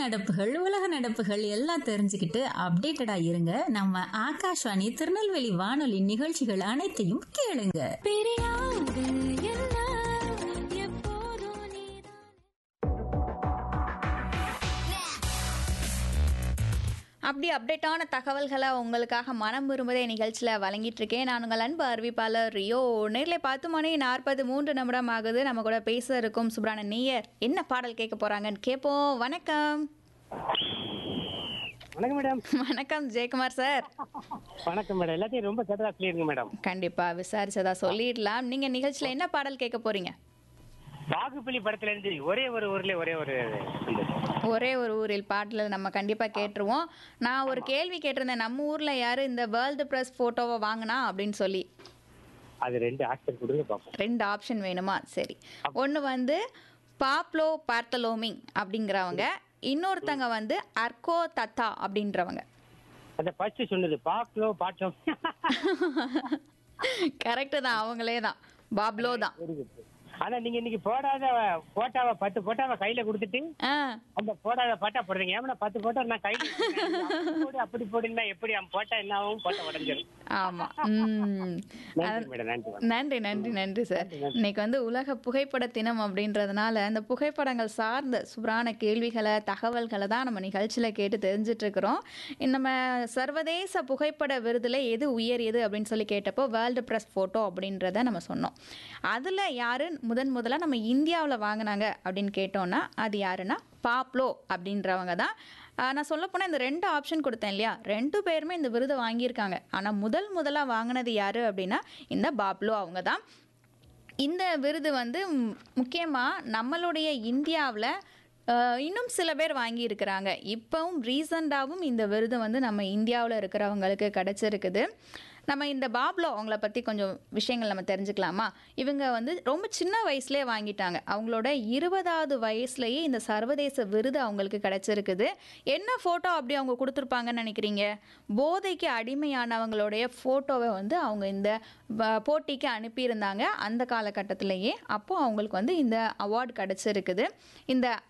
நடப்புகள் உலக நடப்புகள் எல்லாம் தெரிஞ்சுக்கிட்டு அப்டேட்டடா இருங்க நம்ம ஆகாஷ்வாணி திருநெல்வேலி வானொலி நிகழ்ச்சிகள் அனைத்தையும் கேளுங்க பிரியாது என்ன எப்போதும் நீதான் அப்படி அப்டேட்டான தகவல்களை உங்களுக்காக மனம் விரும்புதே நிகழ்ச்சியில் வழங்கிட்டு இருக்கேன் நான் உங்கள் அன்பு அறிவிப்பாளர் ரியோ நேரில் பத்து மணி நாற்பது மூன்று நிமிடம் ஆகுது நம்ம கூட பேச இருக்கும் சுப்ரான நேயர் என்ன பாடல் கேட்க போறாங்கன்னு கேட்போம் வணக்கம் வணக்கம் மேடம் வணக்கம் ஜெயக்குமார் சார் வணக்கம் மேடம் எல்லாத்தையும் ரொம்ப கேட்டதா சொல்லிருங்க மேடம் கண்டிப்பா விசாரிச்சதா சொல்லிடலாம் நீங்க நிகழ்ச்சியில் என்ன பாடல் கேட்க போறீங்க பாகுபலி படத்துல இருந்து ஒரே ஒரு ஊர்ல ஒரே ஒரு இந்த- ஒரே ஒரு ஊரில் பாட்டில் நம்ம கண்டிப்பாக கேட்டுருவோம் நான் ஒரு கேள்வி கேட்டிருந்தேன் நம்ம ஊரில் யார் இந்த வேர்ல்டு ப்ரெஸ் ஃபோட்டோவை வாங்கினா அப்படின்னு சொல்லி அது ரெண்டு ஆக்டர் கொடுங்க பார்ப்போம் ரெண்டு ஆப்ஷன் வேணுமா சரி ஒன்று வந்து பாப்லோ பார்த்தலோமிங் அப்படிங்கிறவங்க இன்னொருத்தங்க வந்து அர்கோ தத்தா அப்படின்றவங்க அந்த ஃபர்ஸ்ட் சொன்னது பாக்லோ பாட்டோம் கரெக்டு தான் அவங்களே தான் பாப்லோ தான் ஆனா நீங்க இன்னைக்கு போடாத போட்டாவை பத்து போட்டாவை கையில கொடுத்துட்டு ஆ அந்த போடாத பாட்டா போடுறீங்க ஏன்னா பத்து போட்டா நான் கையில வச்சிருக்கேன். அப்படி போடு அப்படி போடுன்னா எப்படி அவன் போட்டா என்ன ஆகும் போட்டா உடஞ்சிரும் ஆமாம் ம் நன்றி மேடம் நன்றி மேடம். நன்றி நன்றி நன்றி சார் இன்னைக்கு வந்து உலக புகைப்பட தினம் அப்படின்றதுனால அந்த புகைப்படங்கள் சார்ந்த சுபரான கேள்விகளை தகவல்களை தான் நம்ம நிகழ்ச்சியில் கேட்டு தெரிஞ்சிட்டு இருக்கிறோம் நம்ம சர்வதேச புகைப்பட விருதுல எது உயரியது அப்படின்னு சொல்லி கேட்டப்போ வேர்ல்டு ப்ரெஸ் ஃபோட்டோ அப்படின்றத நம்ம சொன்னோம் அதில் யார் முதன் முதலாக நம்ம இந்தியாவில் வாங்கினாங்க அப்படின்னு கேட்டோம்னா அது யாருன்னா பாப்லோ அப்படின்றவங்க தான் ஆஹ் நான் சொல்ல போனால் இந்த ரெண்டு ஆப்ஷன் கொடுத்தேன் இல்லையா ரெண்டு பேருமே இந்த விருதை வாங்கியிருக்காங்க ஆனால் முதல் முதலாக வாங்கினது யார் அப்படின்னா இந்த பாப்லோ அவங்க தான் இந்த விருது வந்து முக்கியமாக நம்மளுடைய இந்தியாவில் இன்னும் சில பேர் வாங்கியிருக்கிறாங்க இப்போவும் ரீசண்டாகவும் இந்த விருது வந்து நம்ம இந்தியாவில் இருக்கிறவங்களுக்கு கிடச்சிருக்குது நம்ம இந்த பாப்லோ அவங்கள பற்றி கொஞ்சம் விஷயங்கள் நம்ம தெரிஞ்சுக்கலாமா இவங்க வந்து ரொம்ப சின்ன வயசுலேயே வாங்கிட்டாங்க அவங்களோட இருபதாவது வயசுலேயே இந்த சர்வதேச விருது அவங்களுக்கு கிடச்சிருக்குது என்ன ஃபோட்டோ அப்படி அவங்க கொடுத்துருப்பாங்கன்னு நினைக்கிறீங்க போதைக்கு அடிமையானவங்களுடைய ஃபோட்டோவை வந்து அவங்க இந்த வ- போட்டிக்கு அனுப்பியிருந்தாங்க அந்த காலகட்டத்திலேயே அப்போது அவங்களுக்கு வந்து இந்த அவார்டு கிடச்சிருக்குது இந்த